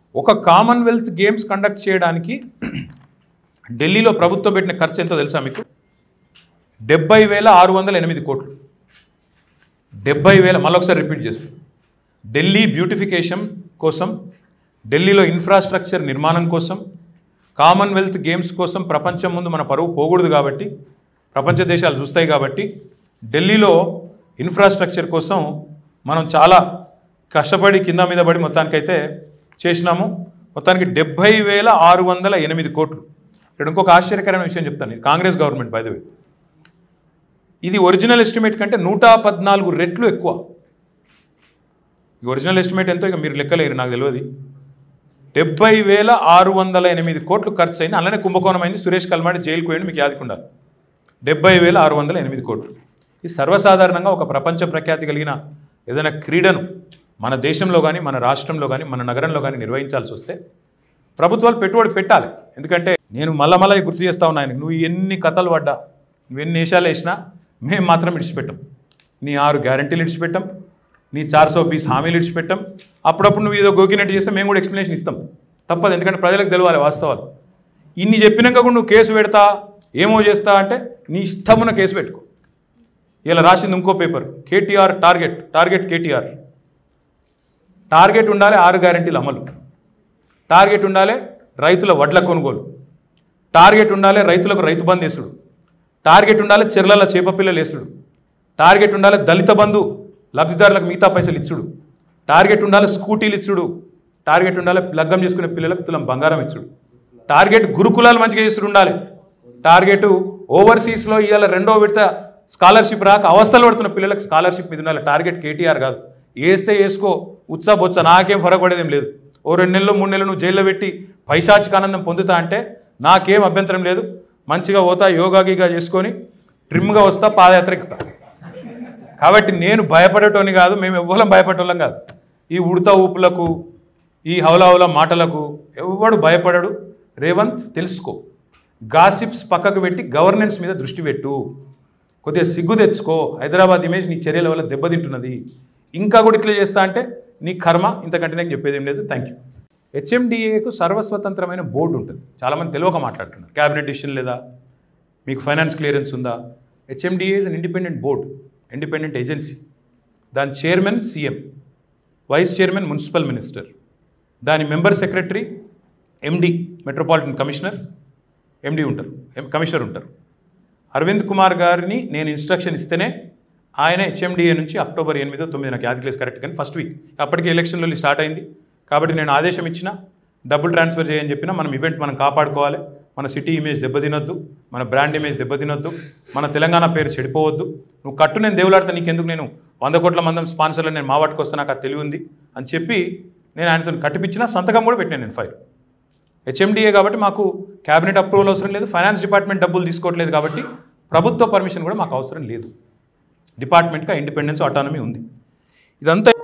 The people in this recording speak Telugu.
ఒక కామన్వెల్త్ గేమ్స్ కండక్ట్ చేయడానికి ఢిల్లీలో ప్రభుత్వం పెట్టిన ఖర్చు ఎంతో తెలుసా మీకు డెబ్బై వేల ఆరు వందల ఎనిమిది కోట్లు డెబ్బై వేల మళ్ళొకసారి రిపీట్ చేస్తాను ఢిల్లీ బ్యూటిఫికేషన్ కోసం ఢిల్లీలో ఇన్ఫ్రాస్ట్రక్చర్ నిర్మాణం కోసం కామన్వెల్త్ గేమ్స్ కోసం ప్రపంచం ముందు మన పరువు పోకూడదు కాబట్టి ప్రపంచ దేశాలు చూస్తాయి కాబట్టి ఢిల్లీలో ఇన్ఫ్రాస్ట్రక్చర్ కోసం మనం చాలా కష్టపడి కింద మీద పడి మొత్తానికైతే చేసినాము మొత్తానికి డెబ్బై వేల ఆరు వందల ఎనిమిది కోట్లు ఇక్కడ ఇంకొక ఆశ్చర్యకరమైన విషయం చెప్తాను ఇది Congress government by the way ఇది ఒరిజినల్ ఎస్టిమేట్ కంటే నూట పద్నాలుగు రెట్లు ఎక్కువ ఈ ఒరిజినల్ ఎస్టిమేట్ ఎంతో ఇక మీరు లెక్కలేరు నాకు తెలియదు డెబ్బై వేల ఆరు వందల ఎనిమిది కోట్లు ఖర్చు అయింది అలానే కుంభకోణం అయింది సురేష్ కల్మాడి జైలుకు పోయింది మీకు యాదికి ఉండాలి డెబ్బై వేల ఆరు వందల ఎనిమిది కోట్లు ఇది సర్వసాధారణంగా ఒక ప్రపంచ ప్రఖ్యాతి కలిగిన ఏదైనా క్రీడను మన దేశంలో కానీ మన రాష్ట్రంలో కానీ మన నగరంలో కానీ నిర్వహించాల్సి వస్తే ప్రభుత్వాలు పెట్టుబడి పెట్టాలి ఎందుకంటే నేను మళ్ళా మళ్ళీ గుర్తు చేస్తా ఉన్నా ఆయనకు నువ్వు ఎన్ని కథలు పడ్డా నువ్వు ఎన్ని వేషాలు వేసినా మేము మాత్రం ఇడిచిపెట్టాం నీ ఆరు గ్యారంటీలు ఇడిచిపెట్టాం నీ చార్ సో పీస్ హామీలు ఇడిచిపెట్టాం అప్పుడప్పుడు నువ్వు ఏదో గోకినట్టు చేస్తే మేము కూడా ఎక్స్ప్లెనేషన్ ఇస్తాం తప్పదు ఎందుకంటే ప్రజలకు తెలవాలి వాస్తవాలు ఇన్ని చెప్పినాక కూడా నువ్వు కేసు పెడతా ఏమో చేస్తా అంటే నీ ఇష్టమున్న కేసు పెట్టుకో ఇలా రాసింది ఇంకో paper KTR target target KTR target ఉండాలి ఆరు గ్యారెంటీల అమలు టార్గెట్ ఉండాలి రైతుల వడ్ల కొనుగోలు టార్గెట్ ఉండాలి రైతులకు రైతు బంధు వేసుడు టార్గెట్ ఉండాలి చెర్లల చేప పిల్లలు వేసుడు టార్గెట్ ఉండాలి దళిత బంధు లబ్ధిదారులకు మిగతా పైసలు ఇచ్చుడు టార్గెట్ ఉండాలి స్కూటీలు ఇచ్చుడు టార్గెట్ ఉండాలి లగ్గం చేసుకునే పిల్లలకు తులం బంగారం ఇచ్చుడు టార్గెట్ గురుకులాలు మంచిగా చేసుడు ఉండాలి టార్గెట్ ఓవర్సీస్లో ఇవాళ రెండో విడత స్కాలర్షిప్ రాక అవస్థలు పడుతున్న పిల్లలకు స్కాలర్షిప్ మీద ఉండాలి టార్గెట్ కేటీఆర్ కాదు వేస్తే వేసుకో ఉత్సా బొత్స నాకేం ఫరక పడేదేం లేదు ఓ రెండు నెలలు మూడు నెలలు నువ్వు జైల్లో పెట్టి పైశాచిక ఆనందం పొందుతా అంటే నాకేం అభ్యంతరం లేదు మంచిగా పోతా యోగా గీగా చేసుకొని ట్రిమ్గా వస్తా పాదయాత్ర ఎక్కుతా కాబట్టి నేను భయపడేటోని కాదు మేము ఎవ్వరం భయపడేటోళ్ళం కాదు ఈ ఉడత ఊపులకు ఈ హౌలహౌల మాటలకు ఎవ్వడు భయపడడు రేవంత్ తెలుసుకో గాసిప్స్ పక్కకు పెట్టి గవర్నెన్స్ మీద దృష్టి పెట్టు కొద్దిగా సిగ్గు తెచ్చుకో హైదరాబాద్ ఇమేజ్ నీ చర్యల వల్ల దెబ్బతింటున్నది ఇంకా కూడా ఇట్లా చేస్తా అంటే నీ కర్మ ఇంతకంటే నేను చెప్పేది ఏం లేదు థ్యాంక్ యూ హెచ్ఎండిఏకు సర్వస్వతంత్రమైన బోర్డు ఉంటుంది చాలామంది తెలియక మాట్లాడుతున్నారు క్యాబినెట్ డిసిషన్ లేదా మీకు ఫైనాన్స్ క్లియరెన్స్ ఉందా HMDA is an independent board independent agency దాని chairman CM vice chairman municipal minister దాని member secretary MD metropolitan commissioner MD ఉంటారు ఎం- కమిషనర్ ఉంటారు అరవింద్ కుమార్ గారిని నేను ఇన్స్ట్రక్షన్ ఇస్తేనే ఆయన హెచ్ఎండిఏ నుంచి అక్టోబర్ ఎనిమిదో తొమ్మిది నాకు యాది క్లేస్ కరెక్ట్ కానీ ఫస్ట్ వీక్ అప్పటికి ఎలక్షన్లో స్టార్ట్ అయింది కాబట్టి నేను ఆదేశం ఇచ్చిన డబ్బులు ట్రాన్స్ఫర్ చేయని చెప్పిన మనం ఈవెంట్ మనం కాపాడుకోవాలి మన సిటీ ఇమేజ్ దెబ్బతినొద్దు మన బ్రాండ్ ఇమేజ్ దెబ్బతినొద్దు మన తెలంగాణ పేరు చెడిపోవద్దు నువ్వు కట్టు నేను దేవులాడితే నీకెందుకు నేను వంద కోట్ల మందం స్పాన్సర్లు నేను మా వాటికి వస్తే నాకు అది తెలివి ఉంది అని చెప్పి నేను ఆయనతో కట్టిపించిన సంతకం కూడా పెట్టాను నేను ఫైల్ హెచ్ఎండిఏ కాబట్టి మాకు క్యాబినెట్ అప్రూవల్ అవసరం లేదు ఫైనాన్స్ డిపార్ట్మెంట్ డబ్బులు తీసుకోవట్లేదు కాబట్టి ప్రభుత్వ పర్మిషన్ కూడా మాకు అవసరం లేదు డిపార్ట్మెంట్గా ఇండిపెండెన్స్ ఆటానమీ ఉంది ఇదంతా